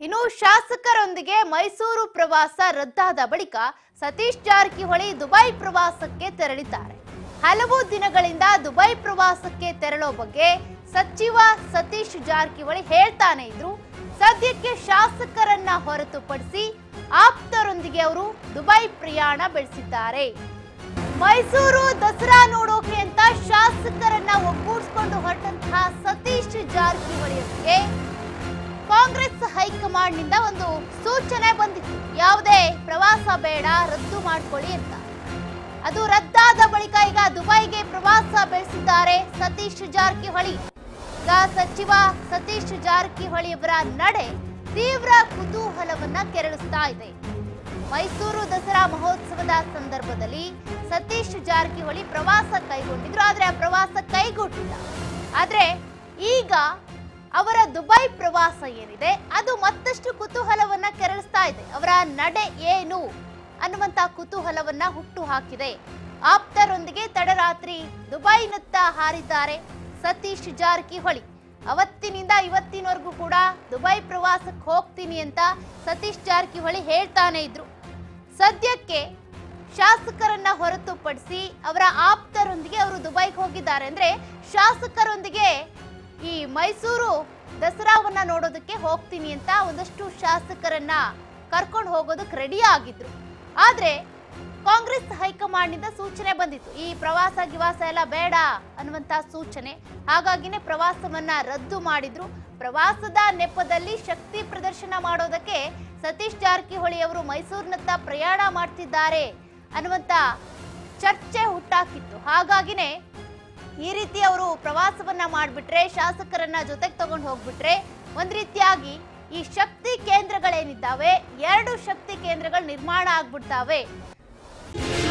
ಇನ್ನು ಶಾಸಕರೊಂದಿಗೆ ಮೈಸೂರು ಪ್ರವಾಸ ರದ್ದಾದ ಬಳಿಕ ಸತೀಶ್ ಜಾರಕಿಹೊಳಿ ದುಬೈ ಪ್ರವಾಸಕ್ಕೆ ತೆರಳಿದ್ದಾರೆ ಹಲವು ದಿನಗಳಿಂದ ದುಬೈ ಪ್ರವಾಸಕ್ಕೆ ತೆರಳೋ ಬಗ್ಗೆ ಸಚಿವ ಸತೀಶ್ ಜಾರಕಿಹೊಳಿ ಹೇಳ್ತಾನೆ ಇದ್ರು ಸದ್ಯಕ್ಕೆ ಶಾಸಕರನ್ನ ಹೊರತುಪಡಿಸಿ ಆಪ್ತರೊಂದಿಗೆ ಅವರು ದುಬೈ ಪ್ರಯಾಣ ಬೆಳೆಸಿದ್ದಾರೆ ಮೈಸೂರು ದಸರಾ ನೋಡೋಕೆ ಅಂತ ಶಾಸಕರನ್ನ ಒಗ್ಗೂಡಿಸಿಕೊಂಡು ಹೊರಟಂತಹ ಸತೀಶ್ ಜಾರಕಿಹೊಳಿ ಅವರಿಗೆ ಕಾಂಗ್ರೆಸ್ ಹೈಕಮಾಂಡ್ ನಿಂದ ಒಂದು ಸೂಚನೆ ಬಂದಿತ್ತು ಯಾವುದೇ ಪ್ರವಾಸ ಬೇಡ ರದ್ದು ಮಾಡ್ಕೊಳ್ಳಿ ಅಂತ ಅದು ರದ್ದಾದ ಬಳಿಕ ಈಗ ದುಬೈಗೆ ಪ್ರವಾಸ ಬೆಳೆಸಿದ್ದಾರೆ ಸತೀಶ್ ಜಾರಕಿಹೊಳಿ ಈಗ ಸಚಿವ ಸತೀಶ್ ಜಾರಕಿಹೊಳಿ ಅವರ ನಡೆ ತೀವ್ರ ಕುತೂಹಲವನ್ನ ಕೆರಳಿಸ್ತಾ ಇದೆ ಮೈಸೂರು ದಸರಾ ಮಹೋತ್ಸವದ ಸಂದರ್ಭದಲ್ಲಿ ಸತೀಶ್ ಜಾರಕಿಹೊಳಿ ಪ್ರವಾಸ ಕೈಗೊಂಡಿದ್ರು ಆದ್ರೆ ಆ ಪ್ರವಾಸ ಕೈಗೊಟ್ಟಿಲ್ಲ ಆದ್ರೆ ಈಗ ಅವರ ದುಬೈ ಪ್ರವಾಸ ಏನಿದೆ ಅದು ಮತ್ತಷ್ಟು ಕುತೂಹಲವನ್ನ ಕೆರಳಿಸ್ತಾ ಇದೆ ಅವರ ನಡೆ ಏನು ಅನ್ನುವಂತ ಕುತೂಹಲವನ್ನ ಹುಟ್ಟು ಹಾಕಿದೆ ಆಪ್ತರೊಂದಿಗೆ ತಡರಾತ್ರಿ ದುಬೈನತ್ತ ಹಾರಿದ್ದಾರೆ ಸತೀಶ್ ಜಾರಕಿಹೊಳಿ ಅವತ್ತಿನಿಂದ ಇವತ್ತಿನವರೆಗೂ ಕೂಡ ದುಬೈ ಪ್ರವಾಸಕ್ಕೆ ಹೋಗ್ತೀನಿ ಅಂತ ಸತೀಶ್ ಜಾರಕಿಹೊಳಿ ಹೇಳ್ತಾನೆ ಇದ್ರು ಸದ್ಯಕ್ಕೆ ಶಾಸಕರನ್ನ ಹೊರತುಪಡಿಸಿ ಅವರ ಆಪ್ತರೊಂದಿಗೆ ಅವರು ದುಬೈಗೆ ಹೋಗಿದ್ದಾರೆ ಅಂದ್ರೆ ಶಾಸಕರೊಂದಿಗೆ ಈ ಮೈಸೂರು ದಸರಾವನ್ನ ನೋಡೋದಕ್ಕೆ ಹೋಗ್ತೀನಿ ಅಂತ ಒಂದಷ್ಟು ಶಾಸಕರನ್ನ ಕರ್ಕೊಂಡು ಹೋಗೋದಕ್ಕೆ ರೆಡಿ ಆಗಿದ್ರು ಆದ್ರೆ ಕಾಂಗ್ರೆಸ್ ಹೈಕಮಾಂಡ್ನಿಂದ ಸೂಚನೆ ಬಂದಿತ್ತು ಈ ಪ್ರವಾಸ ಗಿವಾಸ ಎಲ್ಲ ಬೇಡ ಅನ್ನುವಂತ ಸೂಚನೆ ಹಾಗಾಗಿನೇ ಪ್ರವಾಸವನ್ನ ರದ್ದು ಮಾಡಿದ್ರು ಪ್ರವಾಸದ ನೆಪದಲ್ಲಿ ಶಕ್ತಿ ಪ್ರದರ್ಶನ ಮಾಡೋದಕ್ಕೆ ಸತೀಶ್ ಜಾರಕಿಹೊಳಿ ಅವರು ಮೈಸೂರಿನತ್ತ ಪ್ರಯಾಣ ಮಾಡ್ತಿದ್ದಾರೆ ಅನ್ನುವಂತ ಚರ್ಚೆ ಹುಟ್ಟಾಕಿತ್ತು ಹಾಗಾಗಿನೇ ಈ ರೀತಿ ಅವರು ಪ್ರವಾಸವನ್ನ ಮಾಡ್ಬಿಟ್ರೆ ಶಾಸಕರನ್ನ ಜೊತೆಗೆ ತಗೊಂಡು ಹೋಗ್ಬಿಟ್ರೆ ಒಂದ್ ರೀತಿಯಾಗಿ ಈ ಶಕ್ತಿ ಕೇಂದ್ರಗಳೇನಿದ್ದಾವೆ ಎರಡು ಶಕ್ತಿ ಕೇಂದ್ರಗಳು ನಿರ್ಮಾಣ ಆಗ್ಬಿಡ್ತಾವೆ